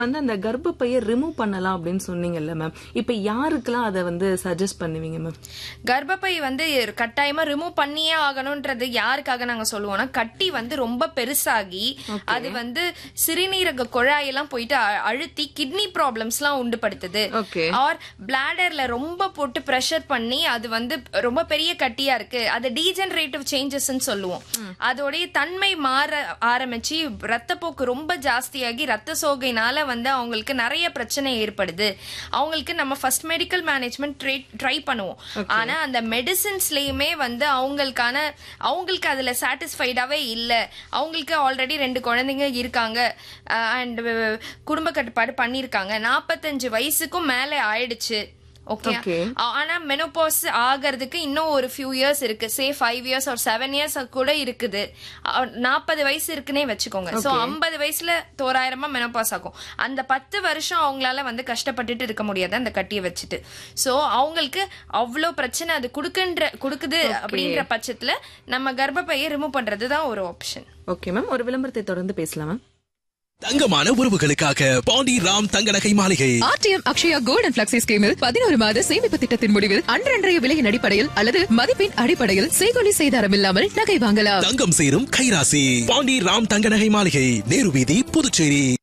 வந்து அந்த கர்ப்பப்பையை ரிமூவ் பண்ணலாம் அப்படின்னு சொன்னீங்கல்ல மேம் இப்ப யாருக்கெல்லாம் அதை வந்து சஜஸ்ட் பண்ணுவீங்க மேம் கர்ப்பப்பை வந்து கட்டாயமா ரிமூவ் பண்ணியே ஆகணும்ன்றது யாருக்காக நாங்க சொல்லுவோம்னா கட்டி வந்து ரொம்ப பெருசாகி அது வந்து சிறுநீரக குழாயெல்லாம் போயிட்டு அ- அழுத்தி கிட்னி ப்ராப்ளம்ஸ் எல்லாம் உண்டுபடுத்துது ஓகே ஆர் பிளாடர்ல ரொம்ப போட்டு ப்ரெஷர் பண்ணி அது வந்து ரொம்ப பெரிய கட்டியா இருக்கு அது டீஜெனரேட்டிவ் சேஞ்சஸ் சொல்லுவோம் அதோடைய தன்மை மாற ஆரம்பிச்சு ரத்தப்போக்கு ரொம்ப ஜாஸ்தியாகி ரத்த சோகைனால வந்து அவங்களுக்கு நிறைய பிரச்சனை ஏற்படுது அவங்களுக்கு நம்ம ஃபர்ஸ்ட் மெடிக்கல் மேனேஜ்மெண்ட் ட்ரை பண்ணுவோம் ஆனா அந்த மெடிசின்ஸ்லயுமே வந்து அவங்களுக்கான அவங்களுக்கு அதுல சாட்டிஸ்ஃபைடாவே இல்ல அவங்களுக்கு ஆல்ரெடி ரெண்டு குழந்தைங்க இருக்காங்க அண்ட் குடும்ப கட்டுப்பாடு பண்ணிருக்காங்க நாற்பத்தஞ்சு வயசுக்கும் மேல ஆயிடுச்சு ஓகே Okay. ஆனா மெனோபாஸ் ஆகிறதுக்கு இன்னும் ஒரு ஃபியூ இயர்ஸ் இருக்கு சே ஃபைவ் இயர்ஸ் ஒரு செவன் இயர்ஸ் கூட இருக்குது நாற்பது வயசு இருக்குன்னே வச்சுக்கோங்க சோ ஐம்பது வயசுல தோராயிரமா மெனோபாஸ் ஆகும் அந்த பத்து வருஷம் அவங்களால வந்து கஷ்டப்பட்டுட்டு இருக்க முடியாது அந்த கட்டியை வச்சுட்டு சோ அவங்களுக்கு அவ்வளோ பிரச்சனை அது குடுக்குன்ற குடுக்குது அப்படின்ற பட்சத்துல நம்ம கர்ப்பப்பையை ரிமூவ் பண்றது தான் ஒரு ஆப்ஷன் ஓகே மேம் ஒரு விளம்பரத்தை தொடர்ந்து பேசலாம் மேம் தங்கமான உறவுகளுக்காக பாண்டி ராம் தங்க நகை மாளிகை RTM Akshaya gold and flexi ஸ்கீமில் பதினோரு மாத சேமிப்பு திட்டத்தின் முடிவில் அன்றன்றைய விலையின் அடிப்படையில் அல்லது மதிப்பின் அடிப்படையில் செய்கொலி செய்தாரம் இல்லாமல் நகை வாங்கலாம் தங்கம் சேரும் கைராசி பாண்டி ராம் தங்க நகை மாளிகை நேரு வீதி புதுச்சேரி